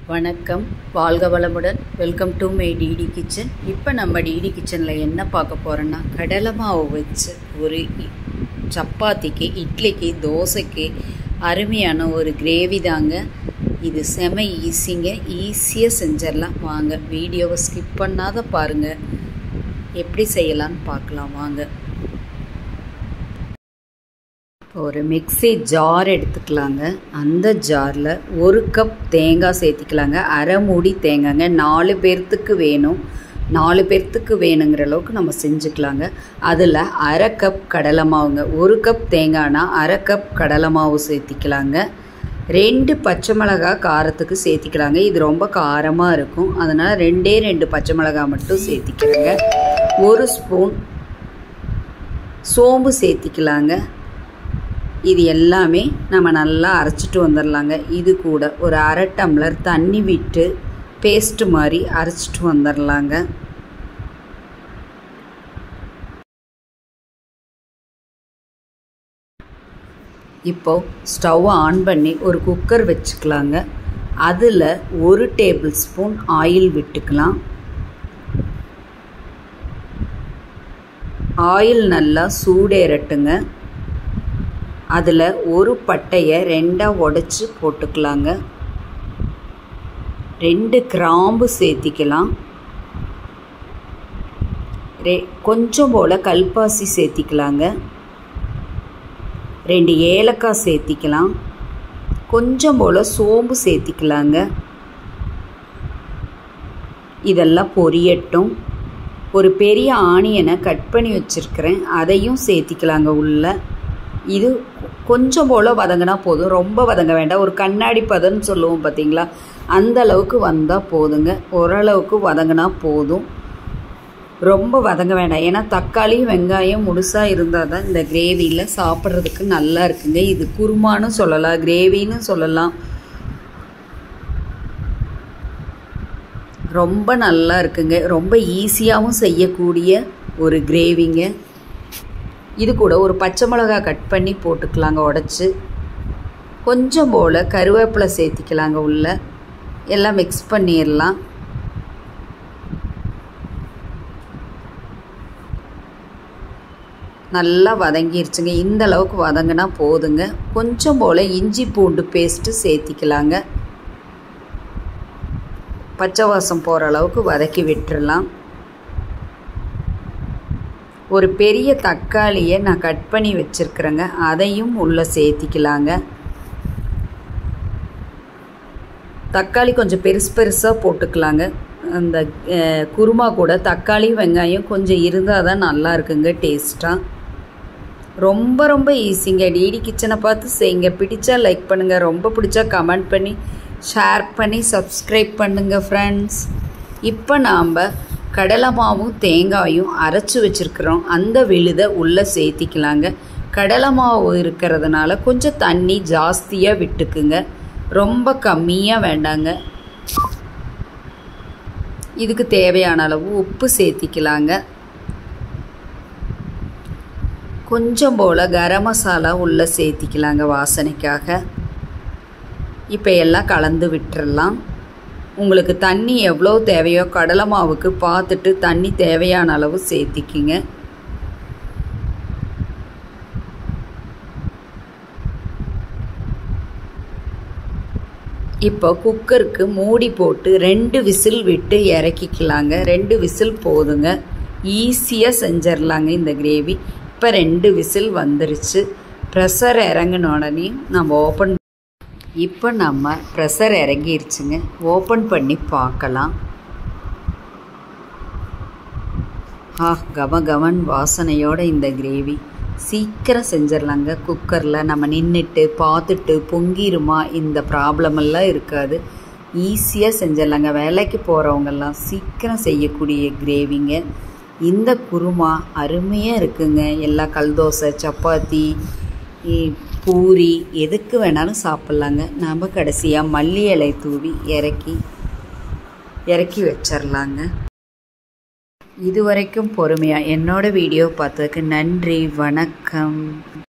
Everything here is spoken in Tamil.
வணக்கம் வாழ்க வளமுடன் welcome to my DD kitchen இப்போ நம்ம டிடி கிச்சனில் என்ன பார்க்க போகிறோன்னா கடலை மாவு வச்சு ஒரு இ- சப்பாத்திக்கு இட்லிக்கு தோசைக்கு அருமையான ஒரு கிரேவி தாங்க இது செம ஈஸிங்க ஈஸியாக செஞ்சிடலாம் வாங்க வீடியோவை ஸ்கிப் பண்ணாத பாருங்கள் எப்படி செய்யலான்னு பார்க்கலாம் வாங்க இப்போ ஒரு மிக்ஸி ஜார் எடுத்துக்கலாங்க அந்த ஜாரில் ஒரு கப் தேங்காய் சேர்த்திக்கலாங்க அரை மூடி தேங்காய்ங்க நாலு பேர்த்துக்கு வேணும் நாலு பேர்த்துக்கு வேணுங்கிற அளவுக்கு நம்ம செஞ்சுக்கலாங்க அதில் அரை கப் கடலை மாவுங்க ஒரு கப் தேங்காய்னா அரை கப் கடலை மாவு சேர்த்திக்கலாங்க ரெண்டு பச்சை மிளகாய் காரத்துக்கு சேர்த்திக்கலாங்க இது ரொம்ப காரமாக இருக்கும் அதனால் ரெண்டே ரெண்டு பச்சை மிளகாய் மட்டும் சேர்த்திக்கிறேங்க ஒரு ஸ்பூன் சோம்பு சேர்த்திக்கலாங்க இது எல்லாமே நம்ம நல்லா அரைச்சிட்டு வந்துடலாங்க இது கூட ஒரு அரை டம்ளர் தண்ணி விட்டு பேஸ்ட் மாதிரி அரைச்சிட்டு வந்துடலாங்க இப்போ ஸ்டவ் ஆன் பண்ணி ஒரு குக்கர் வச்சுக்கலாங்க அதில் ஒரு டேபிள் ஸ்பூன் ஆயில் விட்டுக்கலாம் ஆயில் நல்லா சூடேறட்டுங்க அதில் ஒரு பட்டையை ரெண்டாக உடச்சி போட்டுக்கலாங்க ரெண்டு கிராம்பு சேர்த்திக்கலாம் ரெ கொஞ்சம் போல் கல்பாசி சேர்த்திக்கலாங்க ரெண்டு ஏலக்காய் சேர்த்திக்கலாம் கொஞ்சம் போல் சோம்பு சேர்த்திக்கலாங்க இதெல்லாம் பொரியட்டும் ஒரு பெரிய ஆனியனை கட் பண்ணி வச்சுருக்கிறேன் அதையும் சேர்த்திக்கலாங்க உள்ள இது கொஞ்சம் போல் வதங்கினா போதும் ரொம்ப வதங்க வேண்டாம் ஒரு கண்ணாடி பதம்னு சொல்லுவோம் பார்த்தீங்களா அந்த அளவுக்கு வந்தால் போதுங்க ஓரளவுக்கு வதங்கினா போதும் ரொம்ப வதங்க வேண்டாம் ஏன்னா தக்காளியும் வெங்காயம் முழுசாக இருந்தால் தான் இந்த கிரேவியில் சாப்பிட்றதுக்கு நல்லா இருக்குங்க இது குருமான்னு சொல்லலாம் கிரேவின்னு சொல்லலாம் ரொம்ப நல்லா இருக்குங்க ரொம்ப ஈஸியாகவும் செய்யக்கூடிய ஒரு கிரேவிங்க இது கூட ஒரு பச்சை மிளகா கட் பண்ணி போட்டுக்கலாங்க உடச்சி கொஞ்சம் போல் கருவேப்பிலை சேர்த்திக்கலாங்க உள்ள எல்லாம் மிக்ஸ் பண்ணிடலாம் நல்லா வதங்கிருச்சுங்க இந்த அளவுக்கு வதங்கினா போதுங்க கொஞ்சம் போல் இஞ்சி பூண்டு பேஸ்ட்டு சேர்த்திக்கலாங்க பச்சை வாசம் போகிற அளவுக்கு வதக்கி விட்டுறலாம் ஒரு பெரிய தக்காளியை நான் கட் பண்ணி வச்சுருக்குறேங்க அதையும் உள்ளே சேர்த்திக்கலாங்க தக்காளி கொஞ்சம் பெருசு பெருசாக போட்டுக்கலாங்க அந்த அஹ், குருமா கூட தக்காளி வெங்காயம் கொஞ்சம் இருந்தால் தான் நல்லா இருக்குங்க டேஸ்ட்டாக ரொம்ப ரொம்ப ஈஸிங்க டிடி கிச்சனை பார்த்து செய்யுங்க பிடிச்சா லைக் பண்ணுங்கள் ரொம்ப பிடிச்சா கமெண்ட் பண்ணி ஷேர் பண்ணி சப்ஸ்கிரைப் பண்ணுங்கள் ஃப்ரெண்ட்ஸ் இப்போ நாம் கடலை மாவும் தேங்காயும் அரைச்சி வச்சுருக்குறோம் அந்த விழுதை உள்ளே சேர்த்திக்கலாங்க கடலை மாவு இருக்கிறதுனால கொஞ்சம் தண்ணி ஜாஸ்தியாக விட்டுக்குங்க ரொம்ப கம்மியாக வேண்டாங்க இதுக்கு தேவையான அளவு உப்பு சேர்த்திக்கலாங்க கொஞ்சம் போல் கரம் மசாலா உள்ளே சேர்த்திக்கலாங்க வாசனைக்காக இப்போ எல்லாம் கலந்து விட்டுறலாம் உங்களுக்கு தண்ணி எவ்வளோ தேவையோ கடலை மாவுக்கு பார்த்துட்டு தண்ணி தேவையான அளவு சேர்த்திக்கிங்க இப்போ குக்கருக்கு மூடி போட்டு ரெண்டு விசில் விட்டு இறக்கிக்கலாங்க ரெண்டு விசில் போதுங்க ஈஸியாக செஞ்சிடலாங்க இந்த கிரேவி இப்போ ரெண்டு விசில் வந்துருச்சு ப்ரெஷர் இறங்கின உடனே நம்ம ஓப்பன் இப்போ நம்ம ப்ரெஷர் இறங்கிருச்சுங்க ஓப்பன் பண்ணி பார்க்கலாம் ஆ கம கமன் வாசனையோட இந்த கிரேவி சீக்கிரம் செஞ்சிடலாங்க குக்கரில் நம்ம நின்றுட்டு பார்த்துட்டு பொங்கிருமா இந்த ப்ராப்ளம் எல்லாம் இருக்காது ஈஸியாக செஞ்சிடலாங்க வேலைக்கு போகிறவங்கெல்லாம் சீக்கிரம் செய்யக்கூடிய கிரேவிங்க இந்த குருமா அருமையாக இருக்குங்க எல்லா கல் தோசை சப்பாத்தி இ- பூரி எதுக்கு வேணாலும் சாப்பிட்லாங்க நம்ம கடைசியாக மல்லி இலை தூவி இறக்கி இறக்கி வச்சிடலாங்க இதுவரைக்கும் பொறுமையாக என்னோட வீடியோ பார்த்ததுக்கு நன்றி வணக்கம்